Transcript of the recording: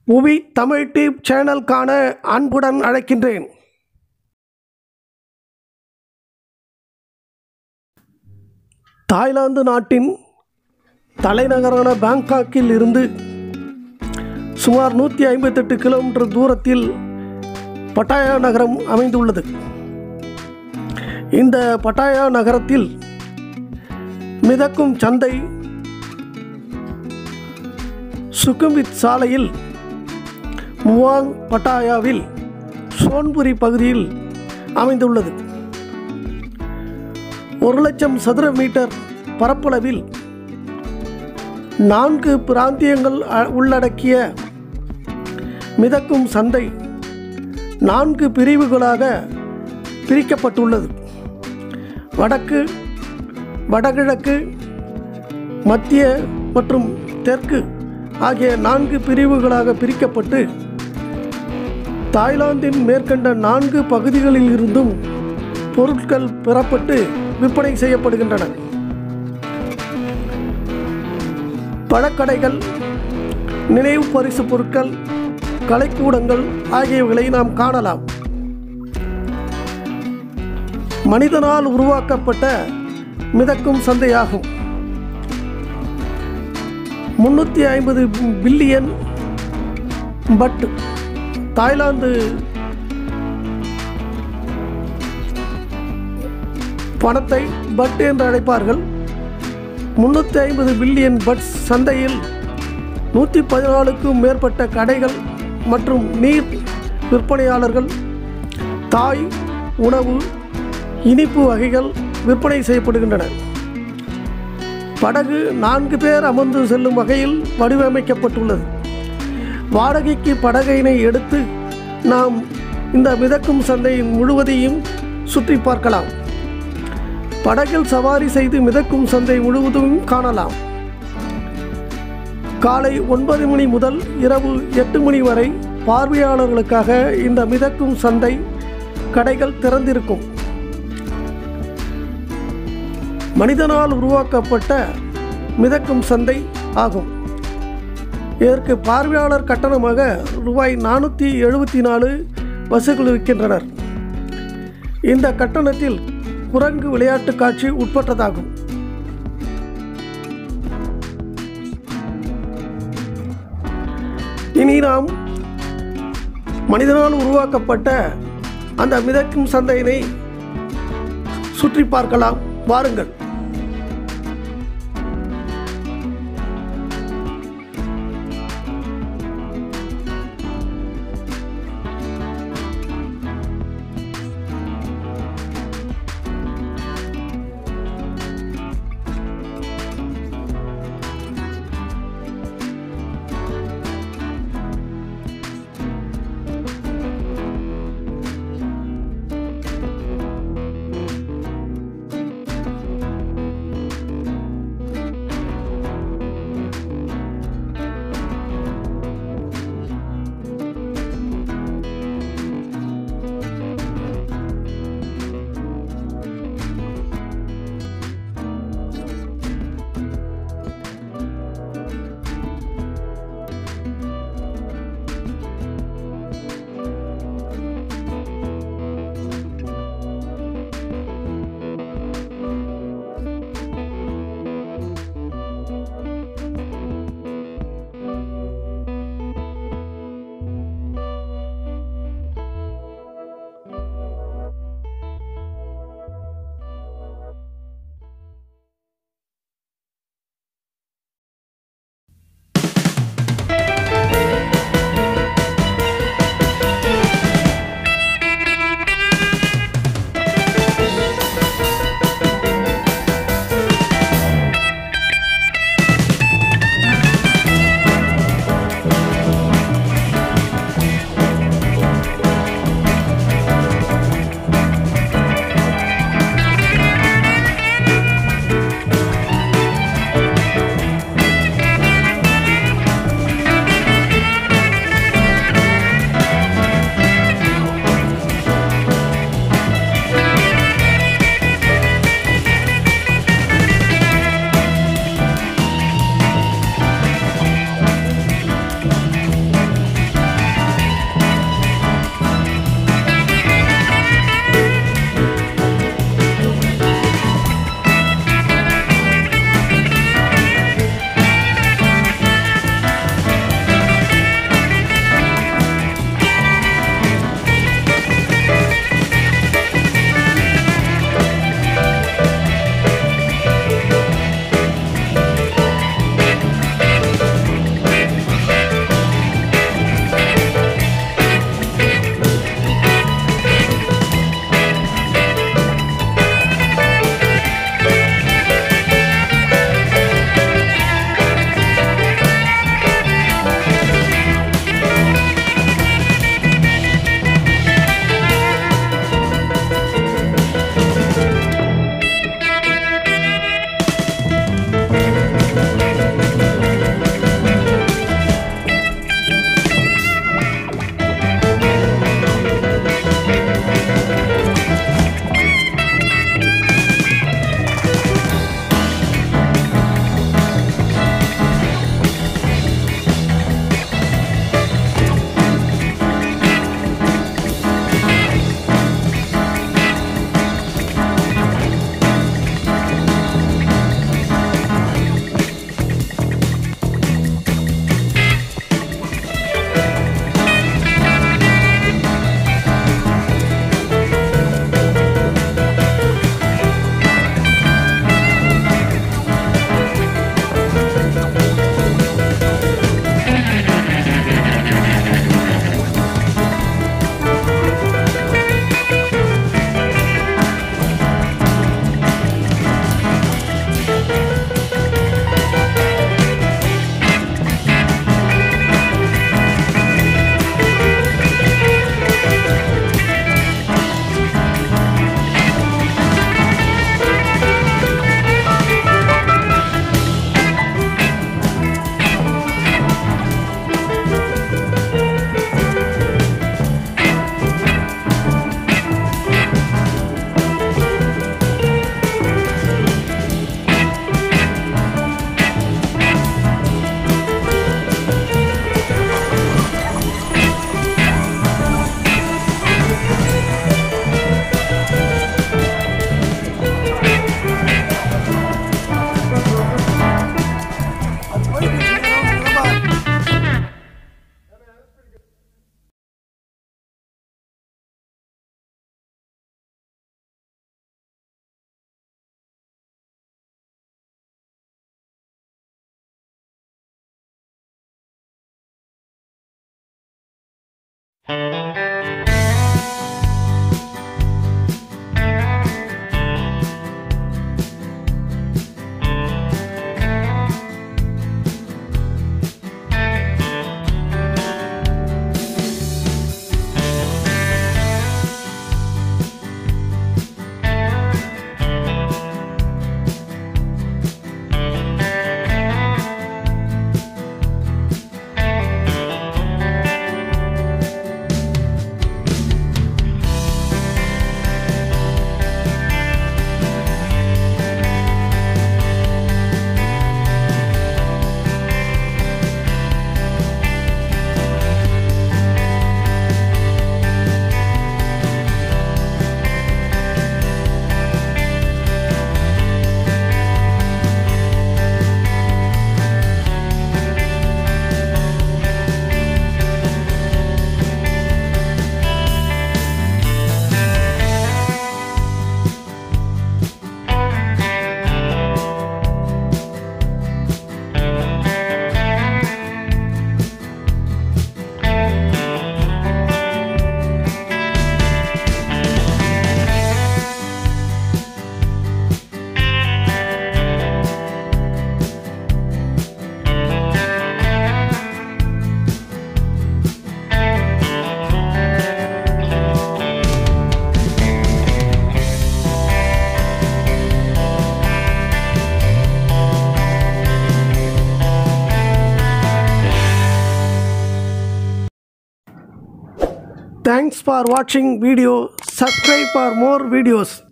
புவி Tamil tube channel காண அன்புடன் அழைக்கின்றேன் தாய்லாந்து நாட்டின் தலைநகரான பாங்காக்கில் இருந்து சுமார் நூற்றி ஐம்பத்தெட்டு கிலோமீட்டர் தூரத்தில் பட்டாயா நகரம் அமைந்துள்ளது இந்த பட்டாயா நகரத்தில் மிதக்கும் சந்தை சுக்கும்வித் சாலையில் முவாங் பட்டாயாவில் சோன்புரி பகுதியில் அமைந்துள்ளது ஒரு லட்சம் சதுர மீட்டர் பரப்பளவில் நான்கு பிராந்தியங்கள் அ- உள்ளடக்கிய மிதக்கும் சந்தை நான்கு பிரிவுகளாக பிரிக்கப்பட்டுள்ளது வடக்கு வடகிழக்கு மத்திய மற்றும் தெற்கு ஆகிய நான்கு பிரிவுகளாக பிரிக்கப்பட்டு தாய்லாந்தின் மேற்கண்ட நான்கு பகுதிகளில் இருந்தும் பொருட்கள் பெறப்பட்டு விற்பனை செய்யப்படுகின்றன பழக்கடைகள் நினைவு பரிசு பொருட்கள் கலைக்கூடங்கள் ஆகியவைகளை நாம் காணலாம் மனிதனால் உருவாக்கப்பட்ட மிதக்கும் சந்தையாகும் முன்னூற்றி ஐம்பது பில்லியன் பட் தாய்லாந்து பணத்தை பட் என்று அழைப்பார்கள் முன்னூற்றி ஐம்பது பில்லியன் பட்ஸ் சந்தையில் நூற்றி பதினாலுக்கும் மேற்பட்ட கடைகள் மற்றும் நீர் விற்பனையாளர்கள் தாய் உணவு இனிப்பு வகைகள் விற்பனை செய்யப்படுகின்றன படகு நான்கு பேர் அமர்ந்து செல்லும் வகையில் வடிவமைக்கப்பட்டுள்ளது வாடகைக்கு படகையினை எடுத்து நாம் இந்த மிதக்கும் சந்தையின் முழுவதையும் சுற்றி பார்க்கலாம் படகில் சவாரி செய்து மிதக்கும் சந்தை முழுவதும் காணலாம் காலை ஒன்பது மணி முதல் இரவு எட்டு மணி வரை பார்வையாளர்களுக்காக இந்த மிதக்கும் சந்தை கடைகள் திறந்திருக்கும் மனிதனால் உருவாக்கப்பட்ட மிதக்கும் சந்தை ஆகும் இதற்கு பார்வையாளர் கட்டணமாக ரூபாய் நானூற்றி எழுபத்தி நாலு வசூலிக்கின்றனர் இந்த கட்டணத்தில் குரங்கு விளையாட்டு காட்சி உட்பட்டதாகும் இனி நாம் மனிதனால் உருவாக்கப்பட்ட அந்த மிதக்கும் சந்தையினை சுற்றி பார்க்கலாம் வாருங்கள் Thanks for watching video. Subscribe for more videos.